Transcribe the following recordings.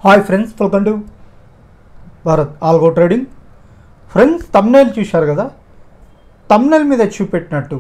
hi friends welcome to Bharat algo trading friends thumbnail చూశారు కదా thumbnail మీద చూపెట్టినట్టు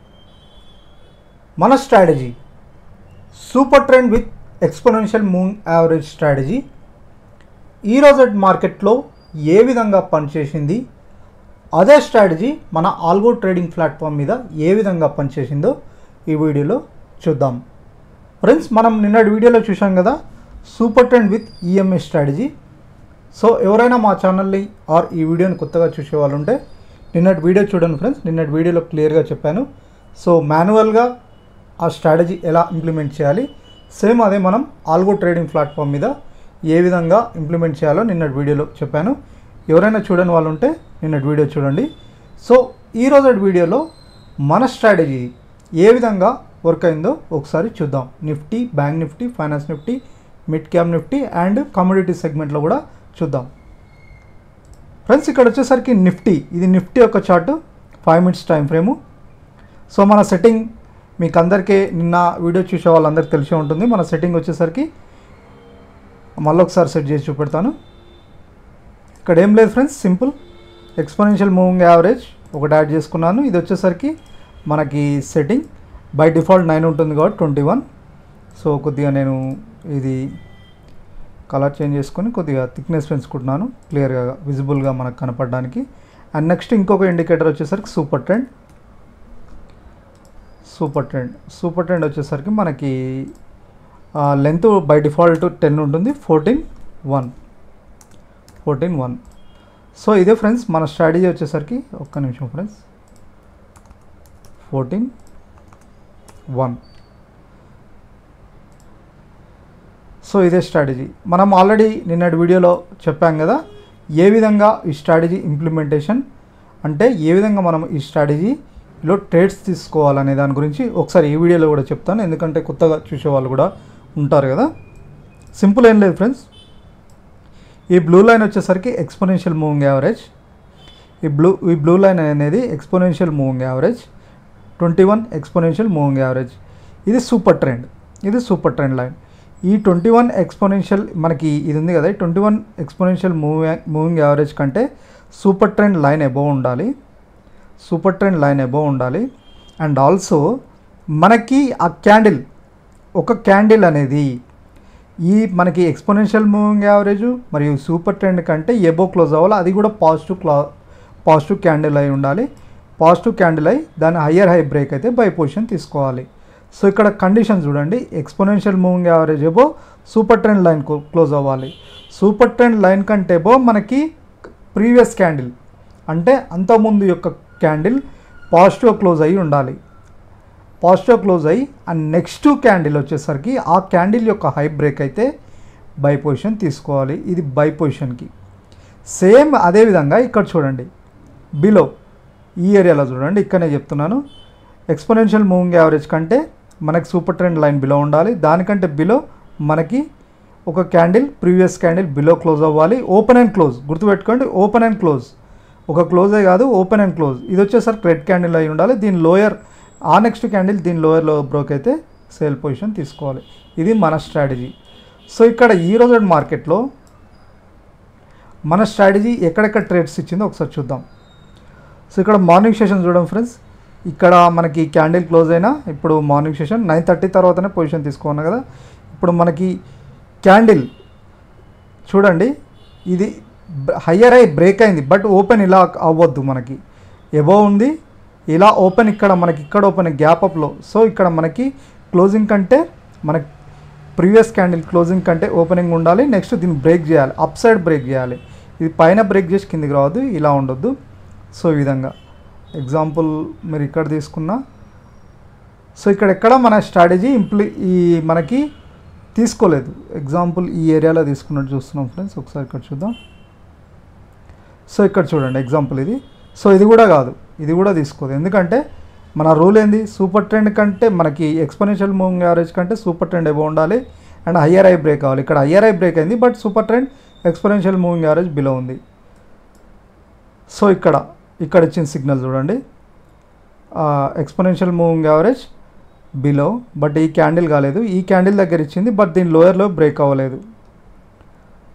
మన strategy super trend with exponential moving average strategy ఈరోజు మార్కెట్లో ఏ విధంగా పనిచేసింది అదే స్ట్రాటజీ మన ఆల్గో ట్రేడింగ్ ప్లాట్ఫామ్ మీద ఏ విధంగా పనిచేసిందో ఈ వీడియోలో చూద్దాం ఫ్రెండ్స్ మనం నిన్నటి వీడియోలో చూసాం కదా super trend with EMI strategy so ఎవరైనా మా ఛానల్ని ఆర్ ఈ వీడియోని కొత్తగా చూసే వాళ్ళు ఉంటే నిన్నటి వీడియో చూడండి ఫ్రెండ్స్ నిన్నటి వీడియోలో క్లియర్గా చెప్పాను సో మాన్యువల్గా ఆ స్ట్రాటజీ ఎలా ఇంప్లిమెంట్ చేయాలి సేమ్ అదే మనం ఆల్గో ట్రేడింగ్ ప్లాట్ఫామ్ మీద ఏ విధంగా ఇంప్లిమెంట్ చేయాలో నిన్నటి వీడియోలో చెప్పాను ఎవరైనా చూడని వాళ్ళు ఉంటే నిన్నటి వీడియో చూడండి సో ఈరోజు వీడియోలో మన స్ట్రాటజీ ఏ విధంగా వర్క్ అయిందో ఒకసారి చూద్దాం Nifty Bank Nifty finance Nifty mid cap Nifty and commodity సెగ్మెంట్లో కూడా చూద్దాం ఫ్రెండ్స్ ఇక్కడ వచ్చేసరికి నిఫ్టీ ఇది నిఫ్టీ యొక్క chart five minutes time frame so మన సెట్టింగ్ మీకు అందరికీ నిన్న వీడియో చూసే వాళ్ళందరికీ తెలిసే ఉంటుంది మన సెట్టింగ్ వచ్చేసరికి మళ్ళీ ఒకసారి సెట్ చేసి చూపెడతాను ఇక్కడ ఏం లేదు friends simple exponential moving average ఒకటి యాడ్ చేసుకున్నాను ఇది వచ్చేసరికి మనకి సెట్టింగ్ బై డిఫాల్ట్ నైన్ ఉంటుంది కాబట్టి ట్వంటీ వన్ సో కొద్దిగా నేను ఇది కలర్ చేంజ్ చేసుకొని కొద్దిగా థిక్నెస్ పెంచుకుంటున్నాను క్లియర్గా విజిబుల్గా మనకు కనపడడానికి అండ్ నెక్స్ట్ ఇంకొక ఇండికేటర్ వచ్చేసరికి super trend super trend super trend వచ్చేసరికి మనకి లెంత్ బై డిఫాల్ట్ టెన్ ఉంటుంది fourteen one fourteen one so ఇదే ఫ్రెండ్స్ మన స్ట్రాటజీ వచ్చేసరికి ఒక్క నిమిషం ఫ్రెండ్స్ ఫోర్టీన్ వన్ సో ఇదే స్ట్రాటజీ మనం ఆల్రెడీ నిన్నటి వీడియోలో చెప్పాం కదా ఏ విధంగా ఈ స్ట్రాటజీ ఇంప్లిమెంటేషన్ అంటే ఏ విధంగా మనం ఈ స్ట్రాటజీలో ట్రేడ్స్ తీసుకోవాలనే దాని గురించి ఒకసారి ఈ వీడియోలో కూడా చెప్తాను ఎందుకంటే కొత్తగా చూసే వాళ్ళు కూడా ఉంటారు కదా సింపుల్ ఏం లేదు ఫ్రెండ్స్ ఈ బ్లూ లైన్ వచ్చేసరికి ఎక్స్పోనెన్షియల్ మూవింగ్ యావరేజ్ ఈ బ్లూ ఈ బ్లూ లైన్ అనేది exponential moving average twenty one exponential moving average ఇది సూపర్ ట్రెండ్ ఇది సూపర్ ట్రెండ్ లైన్ ఈ ట్వంటీ వన్ ఎక్స్పోనెన్షియల్ మనకి ఇది ఉంది కదా twenty one exponential moving moving average కంటే సూపర్ ట్రెండ్ లైన్ ఎబోవ్ ఉండాలి సూపర్ ట్రెండ్ లైన్ ఎబోవ్ ఉండాలి అండ్ ఆల్సో మనకి ఆ క్యాండిల్ ఒక క్యాండిల్ అనేది ఈ మనకి ఎక్స్పోనెన్షియల్ మూవింగ్ యావరేజ్ మరియు సూపర్ ట్రెండ్ కంటే ఎబో క్లోజ్ అవ్వాలి అది కూడా పాజిటివ్ క్లా పాజిటివ్ క్యాండిల్ అయి ఉండాలి పాజిటివ్ క్యాండిల్ అయి దాని హయ్యర్ హై బ్రేక్ అయితే బై పొజిషన్ తీసుకోవాలి సో ఇక్కడ కండిషన్ చూడండి exponential moving average above super trend line close అవ్వాలి సూపర్ ట్రెండ్ లైన్ కంటే ఎబో మనకి ప్రీవియస్ క్యాండిల్ అంటే అంతకుముందు యొక్క క్యాండిల్ పాజిటివ్ క్లోజ్ అయ్యి ఉండాలి పాజిటివ్ క్లోజ్ అయ్యి అండ్ నెక్స్ట్ క్యాండిల్ వచ్చేసరికి ఆ క్యాండిల్ యొక్క హై బ్రేక్ అయితే బై పొజిషన్ తీసుకోవాలి ఇది బై పొజిషన్కి సేమ్ అదేవిధంగా ఇక్కడ చూడండి బిలో ఈ ఏరియాలో చూడండి ఇక్కడనే చెప్తున్నాను ఎక్స్పోనెన్షియల్ మూవింగ్ యావరేజ్ కంటే మనకి సూపర్ ట్రెండ్ లైన్ బిలో ఉండాలి దానికంటే బిలో మనకి ఒక candle previous candle below close అవ్వాలి ఓపెన్ అండ్ క్లోజ్ గుర్తుపెట్టుకోండి ఓపెన్ అండ్ క్లోజ్ ఒక క్లోజే కాదు ఓపెన్ అండ్ క్లోజ్ ఇది వచ్చేసరికి రెడ్ క్యాండిల్ అయి ఉండాలి దీని లోయర్ ఆ నెక్స్ట్ క్యాండిల్ దీని లోయర్లో బ్రోక్ అయితే సేల్ పొజిషన్ తీసుకోవాలి ఇది మన స్ట్రాటజీ సో ఇక్కడ ఈ రోజు మార్కెట్లో మన స్ట్రాటజీ ఎక్కడెక్కడ ట్రేడ్స్ ఇచ్చిందో ఒకసారి చూద్దాం సో ఇక్కడ మార్నింగ్ సెషన్ చూద్దాం ఫ్రెండ్స్ ఇక్కడ మనకి క్యాండిల్ క్లోజ్ అయినా ఇప్పుడు మార్నింగ్ సెషన్ నైన్ థర్టీ తర్వాతనే పొజిషన్ తీసుకున్నాం కదా ఇప్పుడు మనకి క్యాండిల్ చూడండి ఇది హయ్యర్ అయి బ్రేక్ అయింది బట్ ఓపెన్ ఇలా అవ్వద్దు మనకి ఎబో ఉంది ఇలా ఓపెన్ ఇక్కడ మనకి ఇక్కడ ఓపెన్ గ్యాప్ అప్లో సో ఇక్కడ మనకి క్లోజింగ్ కంటే మనకి ప్రీవియస్ క్యాండిల్ క్లోజింగ్ కంటే ఓపెనింగ్ ఉండాలి నెక్స్ట్ దీన్ని బ్రేక్ చేయాలి అప్ సైడ్ బ్రేక్ చేయాలి ఇది పైన బ్రేక్ చేసి కిందికి రావద్దు ఇలా ఉండొద్దు సో ఈ విధంగా ఎగ్జాంపుల్ మీరు ఇక్కడ తీసుకున్నా సో ఇక్కడ ఎక్కడ మన స్ట్రాటజీ ఇంప్లి ఈ మనకి తీసుకోలేదు ఎగ్జాంపుల్ ఈ ఏరియాలో తీసుకున్నట్టు చూస్తున్నాం ఫ్రెండ్స్ ఒకసారి ఇక్కడ చూద్దాం సో ఇక్కడ చూడండి ఎగ్జాంపుల్ ఇది సో ఇది కూడా కాదు ఇది కూడా తీసుకోదు ఎందుకంటే మన రూల్ ఏంది సూపర్ ట్రెండ్ కంటే మనకి ఎక్స్పోనెన్షియల్ మూవింగ్ యావరేజ్ కంటే సూపర్ ట్రెండ్ ఏవో ఉండాలి అండ్ హయ్యర్ ఐ బ్రేక్ కావాలి ఇక్కడ హయ్యర్ ఐ బ్రేక్ అయింది but super trend exponential moving average below ఉంది సో ఇక్కడ ఇక్కడ ఇచ్చిన సిగ్నల్ చూడండి exponential moving average below but ఈ క్యాండిల్ కాలేదు ఈ క్యాండిల్ దగ్గర ఇచ్చింది బట్ దీని లోయర్లో బ్రేక్ అవ్వలేదు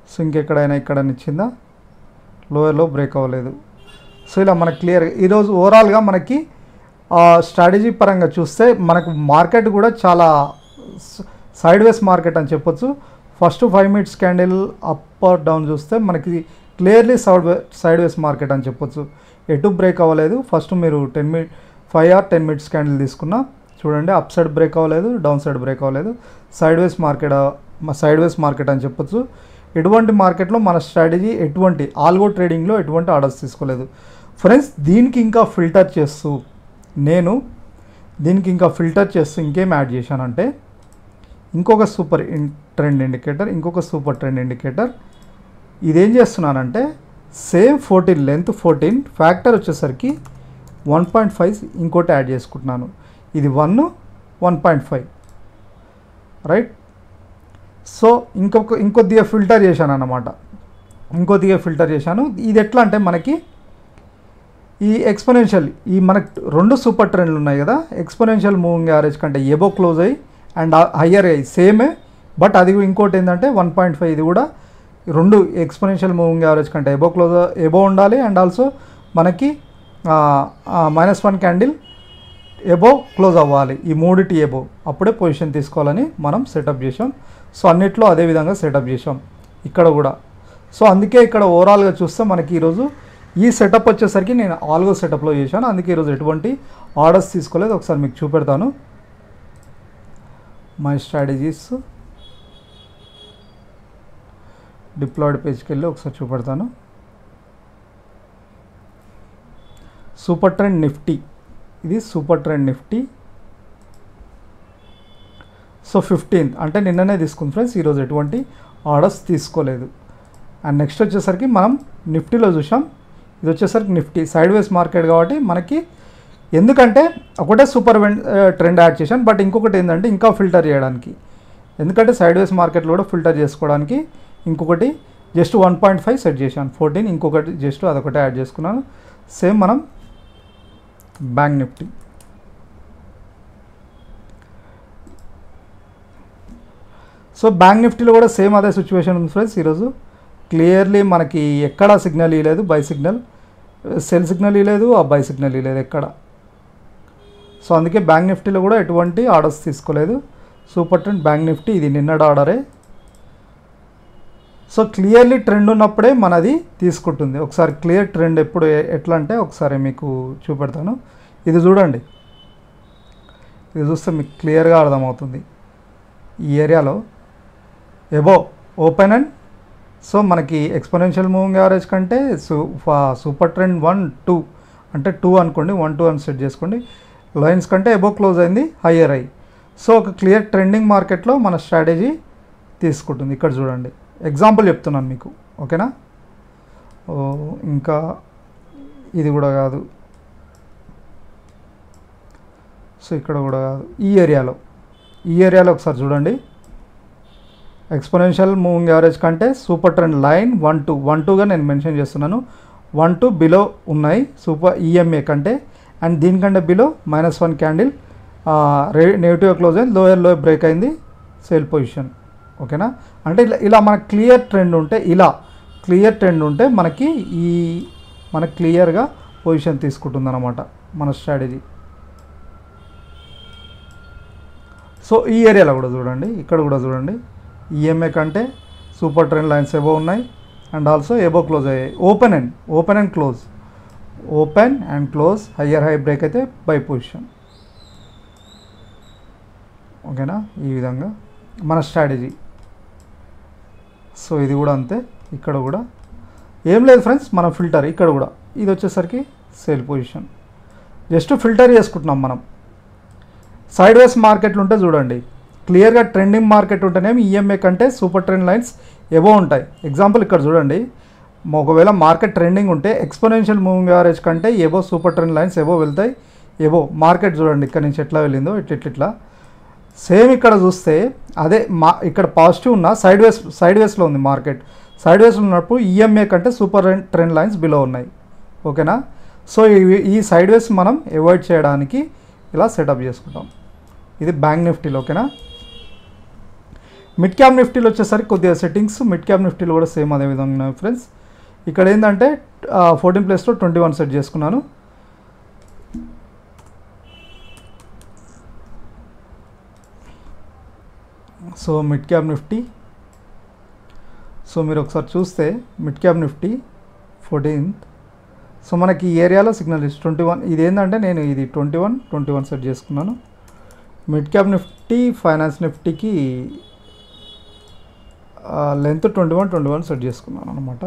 సో ఇంకెక్కడైనా ఇక్కడ ఇచ్చిందా లోయర్లో బ్రేక్ అవ్వలేదు సో ఇలా మనకు క్లియర్ ఈరోజు ఓవరాల్గా మనకి స్ట్రాటజీ పరంగా చూస్తే మనకు మార్కెట్ కూడా చాలా సైడ్ వేస్ మార్కెట్ అని చెప్పొచ్చు first five minutes candle up or down చూస్తే మనకి clearly side sideways market అని చెప్పొచ్చు ఎటు బ్రేక్ అవ్వలేదు ఫస్ట్ మీరు ten minute five or ten minutes candle తీసుకున్నా చూడండి అప్ సైడ్ బ్రేక్ అవ్వలేదు డౌన్ సైడ్ బ్రేక్ అవ్వలేదు sideways market sideways market అని చెప్పొచ్చు ఎటువంటి మార్కెట్లో మన స్ట్రాటజీ ఎటువంటి ఆల్గో ట్రేడింగ్లో ఎటువంటి ఆర్డర్స్ తీసుకోలేదు ఫ్రెండ్స్ దీనికి ఇంకా ఫిల్టర్ చేస్తూ నేను దీనికి ఇంకా ఫిల్టర్ చేస్తూ ఇంకేం యాడ్ చేశానంటే ఇంకొక సూపర్ ఇన్ ట్రెండ్ ఇండికేటర్ ఇంకొక సూపర్ ట్రెండ్ ఇండికేటర్ ఇదేం చేస్తున్నానంటే same fourteen length fourteen factor వచ్చేసరికి వన్ పాయింట్ ఫైవ్ ఇంకోటి యాడ్ చేసుకుంటున్నాను ఇది one one point five right so ఇంకొక ఇంకొద్దిగా ఫిల్టర్ చేశాను అన్నమాట ఇంకొద్దిగా ఫిల్టర్ చేశాను ఇది ఎట్లా అంటే మనకి ఈ ఎక్స్పోనెన్షియల్ ఈ మనకి రెండు సూపర్ ట్రెండ్లు ఉన్నాయి కదా ఎక్స్పోనెన్షియల్ మూవింగ్ యావరేజ్ కంటే ఎబో క్లోజ్ అయ్యి అండ్ హయ్యర్ అయ్యి సేమే బట్ అది ఇంకోటి ఏంటంటే వన్ పాయింట్ ఫైవ్ ఇది కూడా రెండు ఎక్స్పోనెన్షియల్ మూవింగ్ యావరేజ్ కంటే ఎబో క్లోజ్ ఎబో ఉండాలి అండ్ ఆల్సో మనకి minus one candle above close అవ్వాలి ఈ మూడిటి ఎబో అప్పుడే పొజిషన్ తీసుకోవాలని మనం సెటప్ చేసాం సో అన్నిట్లో అదే విధంగా సెటప్ చేసాం ఇక్కడ కూడా సో అందుకే ఇక్కడ ఓవరాల్గా చూస్తే మనకి ఈరోజు ఈ సెటప్ వచ్చేసరికి నేను ఆల్గో సెటప్లో చేశాను అందుకే ఈరోజు ఎటువంటి ఆర్డర్స్ తీసుకోలేదు ఒకసారి మీకు చూపెడతాను మై స్ట్రాటజీస్ డిప్లాయిడ్ పేజ్కి వెళ్ళి ఒకసారి చూపెడతాను సూపర్ ట్రెండ్ నిఫ్టీ ఇది super trend Nifty so fifteenth అంటే నిన్ననే తీసుకుంది ఫ్రెండ్స్ ఈరోజు ఎటువంటి ఆర్డర్స్ తీసుకోలేదు అండ్ నెక్స్ట్ వచ్చేసరికి మనం నిఫ్టీలో చూసాం ఇది వచ్చేసరికి నిఫ్టీ సైడ్ వేస్ మార్కెట్ కాబట్టి మనకి ఎందుకంటే ఒకటే సూపర్ ట్రెండ్ యాడ్ చేశాను బట్ ఇంకొకటి ఏంటంటే ఇంకా ఫిల్టర్ చేయడానికి ఎందుకంటే సైడ్ వేస్ మార్కెట్లో కూడా ఫిల్టర్ చేసుకోవడానికి ఇంకొకటి just one point five set చేశాను ఫోర్టీన్ ఇంకొకటి జస్ట్ అదొకటి యాడ్ చేసుకున్నాను సేమ్ మనం బ్యాంక్ నిఫ్టీ సో బ్యాంక్ నిఫ్టీలో కూడా సేమ్ అదే సిచ్యువేషన్ ఉంది ఫ్రెండ్స్ ఈరోజు క్లియర్లీ మనకి ఎక్కడ సిగ్నల్ ఇవ్వలేదు బై సిగ్నల్ సెల్ సిగ్నల్ ఇవ్వలేదు ఆ బై సిగ్నల్ ఇవ్వలేదు ఎక్కడ సో అందుకే బ్యాంక్ నిఫ్టీలో కూడా ఎటువంటి ఆర్డర్స్ తీసుకోలేదు సూపర్ ట్రెండ్ బ్యాంక్ నిఫ్టీ ఇది నిన్నటి ఆర్డరే సో క్లియర్లీ ట్రెండ్ ఉన్నప్పుడే మనది తీసుకుంటుంది ఒకసారి క్లియర్ ట్రెండ్ ఎప్పుడు ఎ- ఎట్లా అంటే ఒకసారి మీకు చూపెడతాను ఇది చూడండి ఇది చూస్తే మీకు క్లియర్గా అర్థమవుతుంది ఈ ఏరియాలో ఎబో ఓపెన్ అండ్ సో మనకి ఎక్స్పోనెన్షియల్ మూవింగ్ యావరేజ్ కంటే సూ సూపర్ ట్రెండ్ వన్ టూ అంటే టూ అనుకోండి వన్ టూ అని సెట్ చేసుకోండి లైన్స్ కంటే ఎబో క్లోజ్ అయింది హయ్యర్ అయ్యి సో ఒక క్లియర్ ట్రెండింగ్ మార్కెట్లో మన స్ట్రాటజీ తీసుకుంటుంది ఇక్కడ చూడండి ఎగ్జాంపుల్ చెప్తున్నాను మీకు ఓకేనా ఓ, ఇంకా ఇది కూడా కాదు సో ఇక్కడ కూడా కాదు ఈ ఏరియాలో ఈ ఏరియాలో ఒకసారి చూడండి ఎక్స్పోనెన్షియల్ మూవింగ్ యావరేజ్ కంటే super trend line one two one టూగా నేను మెన్షన్ చేస్తున్నాను వన్ టూ బిలో ఉన్నాయి సూపర్ ఈఎంఏ కంటే అండ్ దీనికంటే బిలో మైనస్ వన్ క్యాండిల్ రే నెగిటివ్ క్లోజ్ అయింది లోయర్ లో బ్రేక్ అయింది సేల్ పొజిషన్ ఓకేనా అంటే ఇలా ఇలా మనకు క్లియర్ ట్రెండ్ ఉంటే ఇలా క్లియర్ ట్రెండ్ ఉంటే మనకి ఈ మనకు క్లియర్గా పొజిషన్ తీసుకుంటుంది అనమాట మన స్ట్రాటజీ సో ఈ ఏరియాలో కూడా చూడండి ఇక్కడ కూడా చూడండి ఈఎంఏ కంటే సూపర్ ట్రెండ్ లైన్స్ ఎబో ఉన్నాయి అండ్ ఆల్సో ఎబో క్లోజ్ అయ్యాయి open and open and close open and close higher high break అయితే బై పొజిషన్ ఓకేనా ఈ విధంగా మన స్ట్రాటజీ సో ఇది కూడా అంతే ఇక్కడ కూడా ఏం లేదు ఫ్రెండ్స్ మన ఫిల్టర్ ఇక్కడ కూడా ఇది వచ్చేసరికి సేల్ పొజిషన్ జస్ట్ ఫిల్టర్ చేసుకుంటున్నాం మనం సైడ్ వేస్ మార్కెట్లు ఉంటే చూడండి క్లియర్గా ట్రెండింగ్ మార్కెట్ ఉంటేనేమి ఈఎంఏ కంటే సూపర్ ట్రెండ్ లైన్స్ ఎబో ఉంటాయి ఎగ్జాంపుల్ ఇక్కడ చూడండి మ- ఒకవేళ మార్కెట్ ట్రెండింగ్ ఉంటే ఎక్స్పోనెన్షియల్ మూవింగ్ యావరేజ్ కంటే above super trend lines above వెళ్తాయి ఎబో మార్కెట్ చూడండి ఇక్కడ నుంచి ఎట్లా వెళ్ళిందో ఇట్లా ఇట్లా ఇట్లా సేమ్ ఇక్కడ చూస్తే అదే మా ఇక్కడ పాజిటివ్ ఉన్న సైడ్ వేస్ సైడ్ వేస్లో ఉంది మార్కెట్ సైడ్ వేస్ ఉన్నప్పుడు ఈఎంఏ కంటే సూపర్ ట్రెండ్ లైన్స్ బిలో ఉన్నాయి ఓకేనా సో ఈ- ఈ సైడ్ వేస్ మనం అవాయిడ్ చేయడానికి ఇలా సెటప్ చేసుకుంటాం ఇది బ్యాంక్ నిఫ్టీలో ఓకేనా మిడ్ క్యాప్ నిఫ్టీలో వచ్చేసరికి కొద్దిగా సెట్టింగ్స్ మిడ్ క్యాప్ నిఫ్టీలో కూడా సేమ్ అదే విధంగా ఉన్నాయి ఫ్రెండ్స్ ఇక్కడ ఏంటంటే ఫోర్టీన్ ప్లేస్లో ట్వంటీ వన్ సెట్ చేసుకున్నాను so mid cap Nifty so మీరు ఒకసారి చూస్తే mid cap Nifty fourteenth so మనకి ఈ ఏరియాలో సిగ్నల్ ఇస్ ట్వంటీ వన్ ఇది ఏంటంటే నేను ఇది twenty one twenty one set చేసుకున్నాను మిడ్ క్యాప్ నిఫ్టీ ఫైనాన్స్ నిఫ్టీకి length twenty one twenty one set చేసుకున్నాను అనమాట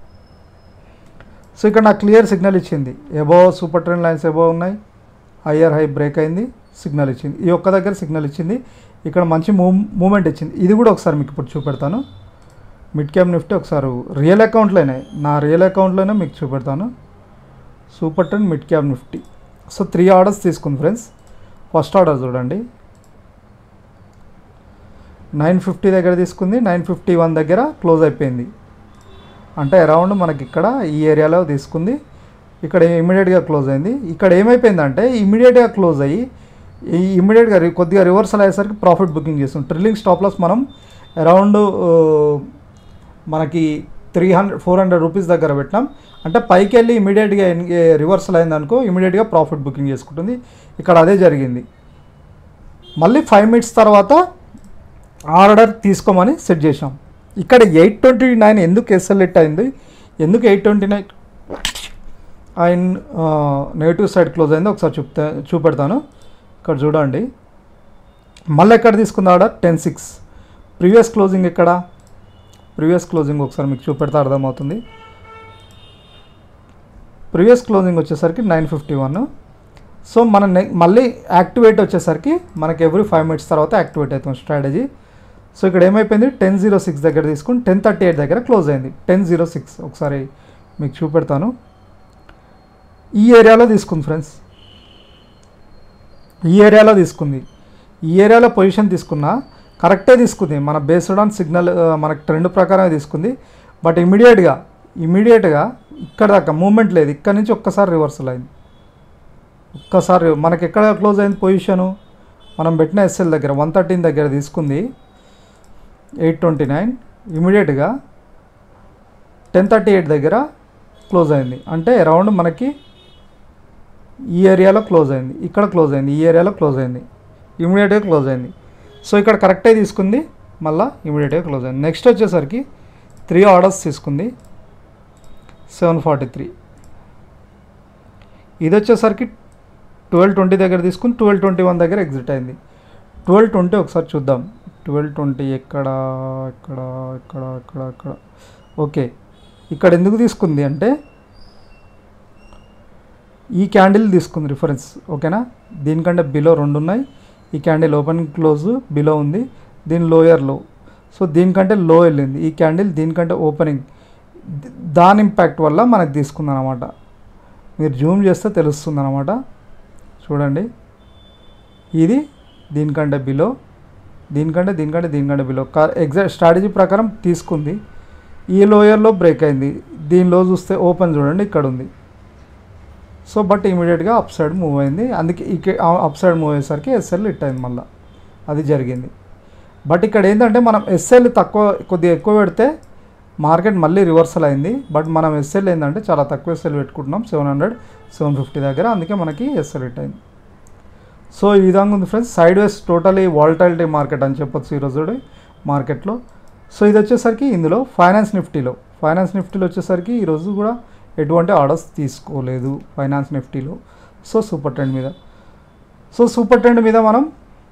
సో ఇక్కడ నాకు క్లియర్ సిగ్నల్ ఇచ్చింది above super trend lines above ఉన్నాయి హయ్యర్ హై బ్రేక్ అయింది సిగ్నల్ ఇచ్చింది ఈ ఒక్క దగ్గర సిగ్నల్ ఇచ్చింది ఇక్కడ మంచి మూవ్ మూమెంట్ ఇచ్చింది ఇది కూడా ఒకసారి మీకు ఇప్పుడు చూపెడతాను మిడ్ క్యాప్ నిఫ్టీ ఒకసారి రియల్ అకౌంట్లోనే నా రియల్ అకౌంట్లోనే మీకు చూపెడతాను super ten mid cap Nifty so three orders తీసుకుంది ఫ్రెండ్స్ ఫస్ట్ ఆర్డర్ చూడండి నైన్ ఫిఫ్టీ దగ్గర తీసుకుంది నైన్ ఫిఫ్టీ వన్ దగ్గర క్లోజ్ అయిపోయింది అంటే అరౌండ్ మనకి ఇక్కడ ఈ ఏరియాలో తీసుకుంది ఇక్కడ ఇమీడియట్గా క్లోజ్ అయింది ఇక్కడ ఏమైపోయిందంటే ఇమీడియట్గా క్లోజ్ అయ్యి ఈ ఇమీడియట్గా రి- కొద్దిగా రివర్సల్ అయ్యేసరికి ప్రాఫిట్ బుకింగ్ చేస్తాం ట్రిల్లింగ్ స్టాప్ లాస్ మనం అరౌండ్ మనకి three hundred four hundred rupees దగ్గర పెట్టినాం అంటే పైకి వెళ్ళి ఇమీడియట్గా రివర్సల్ అయిందనుకో ఇమీడియట్గా ప్రాఫిట్ బుకింగ్ చేసుకుంటుంది ఇక్కడ అదే జరిగింది మళ్ళీ ఫైవ్ మినిట్స్ తర్వాత ఆర్డర్ తీసుకోమని సెట్ చేసాం ఇక్కడ ఎయిట్ ట్వంటీ నైన్ ఎందుకు ఎస్ఎల్ఎట్ అయింది ఎందుకు eight twenty nine and negative side close అయింది ఒకసారి చూపుతా చూపెడతాను ఇక్కడ చూడండి మళ్ళీ ఎక్కడ తీసుకుంది order ten six previous closing ఎక్కడ ప్రీవియస్ క్లోజింగ్ ఒకసారి మీకు చూపెడితే అర్థమవుతుంది ప్రీవియస్ క్లోజింగ్ వచ్చేసరికి నైన్ ఫిఫ్టీ వన్ సో మన నె మళ్ళీ యాక్టివేట్ వచ్చేసరికి మనకి ఎవ్రీ ఫైవ్ మినిట్స్ తర్వాత యాక్టివేట్ అవుతుంది స్ట్రాటజీ సో ఇక్కడ ఏమైపోయింది టెన్ జీరో సిక్స్ దగ్గర తీసుకుని టెన్ థర్టీ ఎయిట్ దగ్గర క్లోజ్ అయింది టెన్ జీరో సిక్స్ ఒకసారి మీకు చూపెడతాను ఈ ఏరియాలో తీసుకుంది ఫ్రెండ్స్ ఈ ఏరియాలో తీసుకుంది ఈ ఏరియాలో పొజిషన్ తీసుకున్నా కరెక్టే తీసుకుంది మన బేస్డ్ ఆన్ సిగ్నల్ మనకు ట్రెండ్ ప్రకారమే తీసుకుంది బట్ ఇమీడియట్గా ఇమీడియట్గా ఇక్కడ దాకా మూమెంట్ లేదు ఇక్కడ నుంచి ఒక్కసారి రివర్సల్ అయింది ఒక్కసారి మనకి ఎక్కడ క్లోజ్ అయింది పొజిషను మనం పెట్టిన ఎస్ఎల్ దగ్గర వన్ థర్టీన్ దగ్గర తీసుకుంది ఎయిట్ ట్వంటీ నైన్ ఇమీడియట్గా టెన్ థర్టీ ఎయిట్ దగ్గర క్లోజ్ అయింది అంటే అరౌండ్ మనకి ఈ ఏరియాలో క్లోజ్ అయింది ఇక్కడ క్లోజ్ అయింది ఈ ఏరియాలో క్లోజ్ అయింది ఇమీడియట్గా క్లోజ్ అయింది సో ఇక్కడ కరెక్టే తీసుకుంది మళ్ళీ ఇమీడియట్గా క్లోజ్ అయింది నెక్స్ట్ వచ్చేసరికి త్రీ ఆర్డర్స్ తీసుకుంది సెవెన్ ఫార్టీ త్రీ ఇది వచ్చేసరికి ట్వెల్వ్ ట్వంటీ దగ్గర తీసుకుని ట్వెల్వ్ ట్వంటీ వన్ దగ్గర ఎగ్జిట్ అయింది ట్వెల్వ్ ట్వంటీ ఒకసారి చూద్దాం ట్వెల్వ్ ట్వంటీ ఎక్కడ ఎక్కడ ఎక్కడ ఎక్కడ ఎక్కడ ఓకే ఇక్కడ ఎందుకు తీసుకుంది అంటే ఈ క్యాండిల్ తీసుకుంది రిఫరెన్స్ ఓకేనా దీనికంటే బిలో రెండు ఉన్నాయి ఈ క్యాండిల్ ఓపెన్ క్లోజ్ బిలో ఉంది దీని లోయర్ లో సో దీనికంటే లో వెళ్ళింది ఈ క్యాండిల్ దీనికంటే ఓపెనింగ్ దాని ఇంపాక్ట్ వల్ల మనకు తీసుకుంది అనమాట మీరు జూమ్ చేస్తే తెలుస్తుంది అనమాట చూడండి ఇది దీనికంటే బిలో దీనికంటే దీనికంటే దీనికంటే బిలో ఎగ్జాక్ట్ స్ట్రాటజీ ప్రకారం తీసుకుంది ఈ లోయర్లో బ్రేక్ అయింది దీనిలో చూస్తే ఓపెన్ చూడండి ఇక్కడ ఉంది సో బట్ ఇమీడియట్గా అప్ సైడ్ మూవ్ అయింది అందుకే ఇక అప్ సైడ్ మూవ్ అయ్యేసరికి ఎస్ఎల్ హిట్ అయింది మళ్ళీ అది జరిగింది బట్ ఇక్కడ ఏంటంటే మనం ఎస్ఎల్ తక్కువ కొద్దిగా ఎక్కువ పెడితే మార్కెట్ మళ్ళీ రివర్సల్ అయింది బట్ మనం ఎస్ఎల్ ఏంటంటే చాలా తక్కువ ఎస్ఎల్ పెట్టుకుంటున్నాం సెవెన్ హండ్రెడ్ సెవెన్ ఫిఫ్టీ దగ్గర అందుకే మనకి ఎస్ఎల్ హిట్ అయింది సో ఈ విధంగా ఉంది friends sideways totally volatility market అని చెప్పొచ్చు ఈరోజు మార్కెట్లో సో ఇది వచ్చేసరికి ఇందులో ఫైనాన్స్ నిఫ్టీలో ఫైనాన్స్ నిఫ్టీలో వచ్చేసరికి ఈరోజు కూడా ఎటువంటి ఆర్డర్స్ తీసుకోలేదు ఫైనాన్స్ నిఫ్టీలో సో సూపర్ ట్రెండ్ మీద సో సూపర్ ట్రెండ్ మీద మనం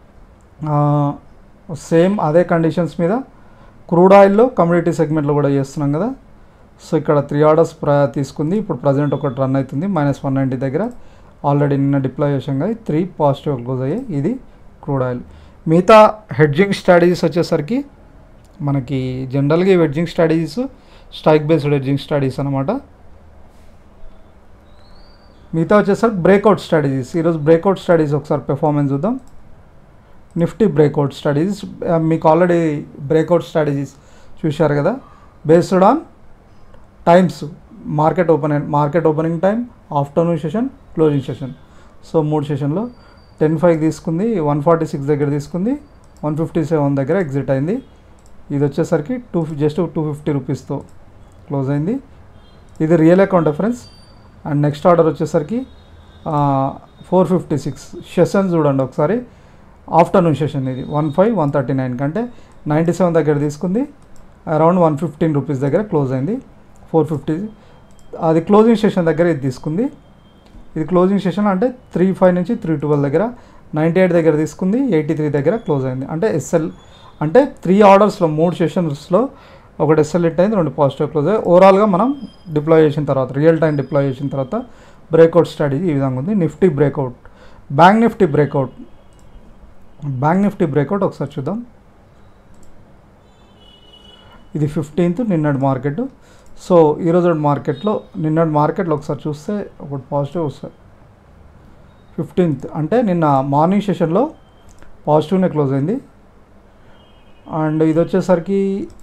సేమ్ అదే కండిషన్స్ మీద క్రూడ్ ఆయిల్లో కమ్యూనిటీ సెగ్మెంట్లో కూడా చేస్తున్నాం కదా సో ఇక్కడ త్రీ ఆర్డర్స్ ప్ర తీసుకుంది ఇప్పుడు ప్రజెంట్ ఒకటి రన్ అవుతుంది మైనస్ వన్ నైంటీ దగ్గర ఆల్రెడీ నిన్న డిప్లాయ్ చేసాం కదా త్రీ పాజిటివ్ క్లోజ్ అయ్యాయి ఇది క్రూడ్ ఆయిల్ మిగతా హెడ్జింగ్ స్ట్రాటజీస్ వచ్చేసరికి మనకి జనరల్గా ఈ hedging strategies strike based hedging strategies అనమాట మిగతా వచ్చేసరికి బ్రేక్అవుట్ స్ట్రాటజీస్ ఈరోజు బ్రేక్అవుట్ స్ట్రాటజీస్ ఒకసారి పెర్ఫార్మెన్స్ చూద్దాం నిఫ్టీ బ్రేక్అవుట్ స్ట్రాటజీస్ మీకు ఆల్రెడీ బ్రేక్అవుట్ స్ట్రాటజీస్ చూశారు కదా based on times market open market opening time afternoon session closing session so మూడు సెషన్లో టెన్ ఫైవ్ తీసుకుంది వన్ ఫార్టీ సిక్స్ దగ్గర తీసుకుంది వన్ ఫిఫ్టీ సెవెన్ దగ్గర ఎగ్జిట్ అయింది ఇది వచ్చేసరికి టూ జస్ట్ టూ ఫిఫ్టీ రూపీస్తో క్లోజ్ అయింది ఇది real account friends and next order వచ్చేసరికి ఫోర్ ఫిఫ్టీ సిక్స్ సెషన్ చూడండి ఒకసారి ఆఫ్టర్నూన్ సెషన్ ఇది one five one thirty nine కంటే నైంటీ సెవెన్ దగ్గర తీసుకుంది అరౌండ్ వన్ ఫిఫ్టీన్ రూపీస్ దగ్గర క్లోజ్ అయింది ఫోర్ ఫిఫ్టీ అది క్లోజింగ్ సెషన్ దగ్గర ఇది తీసుకుంది ఇది క్లోజింగ్ సెషన్ అంటే త్రీ ఫైవ్ నుంచి త్రీ ట్వెల్వ్ దగ్గర నైంటీ ఎయిట్ దగ్గర తీసుకుంది ఎయిటీ త్రీ దగ్గర క్లోజ్ అయింది అంటే ఎస్ఎల్ అంటే త్రీ ఆర్డర్స్లో మూడు సెషన్స్లో ఒకటి ఎస్ఎల్ హిట్ అయింది రెండు పాజిటివ్ క్లోజ్ అయ్యాయి ఓవరాల్గా మనం డిప్లాయ్ చేసిన తర్వాత రియల్ టైం డిప్లాయ్ చేసిన తర్వాత బ్రేక్అవుట్ స్ట్రాటజీ ఈ విధంగా ఉంది Nifty breakout bank Nifty breakout bank Nifty breakout ఒకసారి చూద్దాం ఇది ఫిఫ్టీన్త్ నిన్నటి మార్కెట్ సో ఈరోజు మార్కెట్లో నిన్నటి మార్కెట్లో ఒకసారి చూస్తే ఒకటి పాజిటివ్ వస్తుంది ఫిఫ్టీన్త్ అంటే నిన్న మార్నింగ్ సెషన్లో పాజిటివ్నే క్లోజ్ అయింది అండ్ ఇది వచ్చేసరికి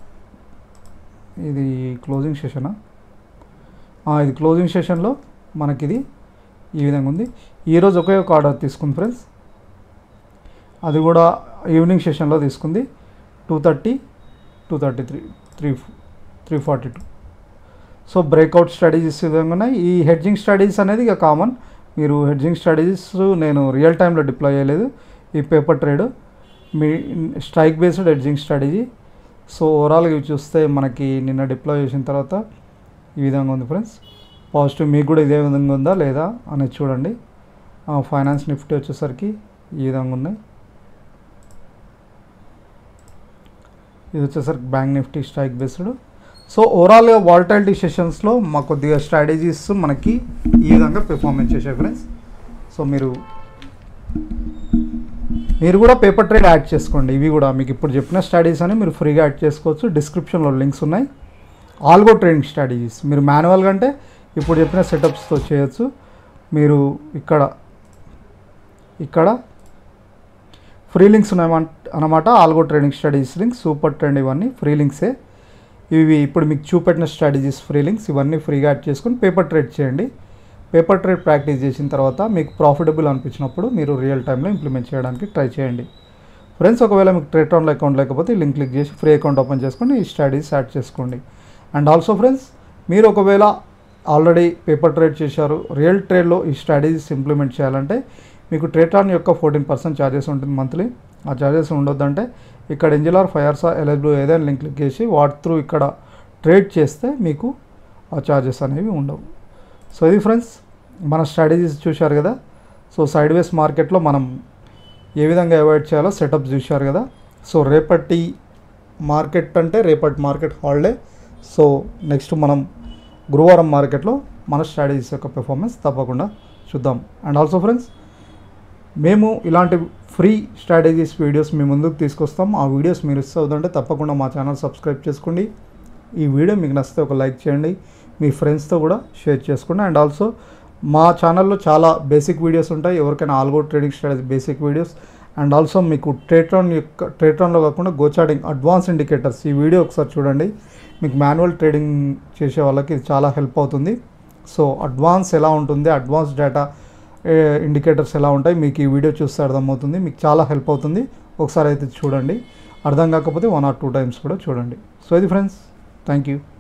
ఇది క్లోజింగ్ సెషనా ఇది క్లోజింగ్ సెషన్లో మనకి ఇది ఈ విధంగా ఉంది ఈరోజు ఒకే ఒక ఆర్డర్ తీసుకుంది ఫ్రెండ్స్ అది కూడా ఈవినింగ్ సెషన్లో తీసుకుంది two thirty two thirty three three three forty two so breakout strategies ఈ విధంగా ఉన్నాయి ఈ హెడ్జింగ్ స్ట్రాటజీస్ అనేది ఇక కామన్ మీరు హెడ్జింగ్ స్ట్రాటజీస్ నేను రియల్ టైంలో డిప్లాయ్ చేయలేదు ఈ పేపర్ ట్రేడ్ మీ strike based hedging strategy so ఓవరాల్గా ఇవి చూస్తే మనకి నిన్న డిప్లాయ్ చేసిన తర్వాత ఈ విధంగా ఉంది ఫ్రెండ్స్ పాజిటివ్ మీకు కూడా ఇదే విధంగా ఉందా లేదా అనేది చూడండి ఫైనాన్స్ నిఫ్టీ వచ్చేసరికి ఈ విధంగా ఉన్నాయి ఇది వచ్చేసరికి bank Nifty strike based so ఓవరాల్గా వాల్టాలిటీ సెషన్స్లో మా కొద్దిగా స్ట్రాటజీస్ మనకి ఈ విధంగా పెర్ఫార్మెన్స్ చేసాయి ఫ్రెండ్స్ సో మీరు మీరు కూడా పేపర్ ట్రేడ్ యాడ్ చేసుకోండి ఇవి కూడా మీకు ఇప్పుడు చెప్పిన స్ట్రాటజీస్ అని మీరు ఫ్రీగా యాడ్ చేసుకోవచ్చు డిస్క్రిప్షన్లో లింక్స్ ఉన్నాయి ఆల్గో ట్రేడింగ్ స్ట్రాటజీస్ మీరు మాన్యువల్గా అంటే ఇప్పుడు చెప్పిన సెటప్స్తో చేయొచ్చు మీరు ఇక్కడ ఇక్కడ ఫ్రీ లింక్స్ ఉన్నాయి అనమాట algo trading strategies links super trend ఇవన్నీ ఫ్రీ లింక్సే ఇవి ఇప్పుడు మీకు చూపెట్టిన స్ట్రాటజీస్ ఫ్రీ లింక్స్ ఇవన్నీ ఫ్రీగా యాడ్ చేసుకుని పేపర్ ట్రేడ్ చేయండి పేపర్ ట్రేడ్ ప్రాక్టీస్ చేసిన తర్వాత మీకు ప్రాఫిటబుల్ అనిపించినప్పుడు మీరు రియల్ టైంలో ఇంప్లిమెంట్ చేయడానికి ట్రై చేయండి ఫ్రెండ్స్ ఒకవేళ మీకు ట్రేడ్ ఆన్లో అకౌంట్ లేకపోతే లింక్ క్లిక్ చేసి ఫ్రీ అకౌంట్ ఓపెన్ చేసుకొని ఈ స్టడీస్ యాడ్ చేసుకోండి అండ్ ఆల్సో ఫ్రెండ్స్ మీరు ఒకవేళ ఆల్రెడీ పేపర్ ట్రేడ్ చేశారు రియల్ ట్రేడ్లో ఈ స్ట్రాటజీస్ ఇంప్లిమెంట్ చేయాలంటే మీకు ట్రేటాన్ యొక్క ఫోర్టీన్ పర్సెంట్ ఛార్జెస్ ఉంటుంది మంత్లీ ఆ ఛార్జెస్ ఉండొద్దంటే ఇక్కడ ఎంజిలార్ ఫైర్సా ఎలిజిబుల్ ఏదైనా లింక్ క్లిక్ చేసి వాటి త్రూ ఇక్కడ ట్రేడ్ చేస్తే మీకు ఆ ఛార్జెస్ అనేవి ఉండవు సో ఇది ఫ్రెండ్స్ మన స్ట్రాటజీస్ చూశారు కదా సో సైడ్ వేస్ మార్కెట్లో మనం ఏ విధంగా అవాయిడ్ చేయాలో సెటప్ చూశారు కదా సో రేపటి మార్కెట్ అంటే రేపటి మార్కెట్ హాలిడే సో నెక్స్ట్ మనం గురువారం మార్కెట్లో మన స్ట్రాటజీస్ యొక్క పెర్ఫార్మెన్స్ తప్పకుండా చూద్దాం అండ్ ఆల్సో ఫ్రెండ్స్ మేము ఇలాంటి ఫ్రీ స్ట్రాటజీస్ వీడియోస్ మీ ముందుకు తీసుకొస్తాం ఆ వీడియోస్ మీరు ఇస్తే అవుతుంటే తప్పకుండా మా ఛానల్ సబ్స్క్రైబ్ చేసుకోండి ఈ వీడియో మీకు నచ్చితే ఒక లైక్ చేయండి మీ ఫ్రెండ్స్తో కూడా షేర్ చేసుకోండి అండ్ ఆల్సో మా ఛానల్లో చాలా బేసిక్ వీడియోస్ ఉంటాయి ఎవరికైనా algo trading strategy basic videos and also మీకు ట్రేట్రాన్ యొక్క ట్రేట్రాన్లో కాకుండా గోచార్డింగ్ అడ్వాన్స్ ఇండికేటర్స్ ఈ వీడియో ఒకసారి చూడండి మీకు మాన్యువల్ ట్రేడింగ్ చేసే వాళ్ళకి ఇది చాలా హెల్ప్ అవుతుంది సో అడ్వాన్స్ ఎలా ఉంటుంది అడ్వాన్స్ డేటా ఇండికేటర్స్ ఎలా ఉంటాయి మీకు ఈ వీడియో చూస్తే అర్థమవుతుంది మీకు చాలా హెల్ప్ అవుతుంది ఒకసారి అయితే చూడండి అర్థం కాకపోతే వన్ ఆర్ టూ టైమ్స్ కూడా చూడండి సో ఇది ఫ్రెండ్స్ థ్యాంక్ యూ